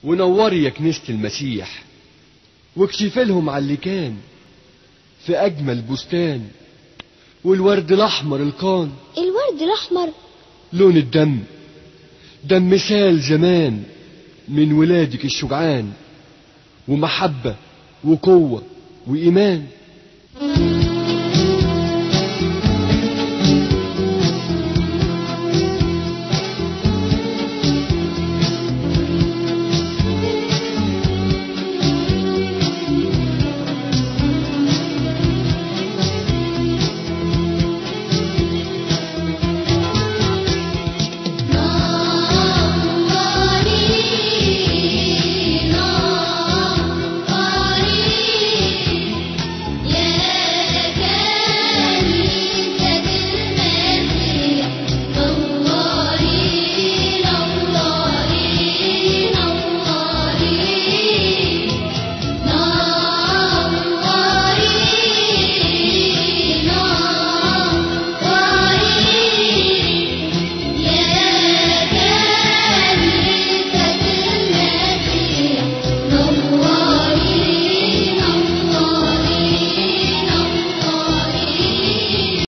ونوري يا كنيسة المسيح واكشف لهم على اللي كان في أجمل بستان والورد الأحمر القان الورد الأحمر لون الدم ده مثال زمان من ولادك الشجعان ومحبة وقوة وإيمان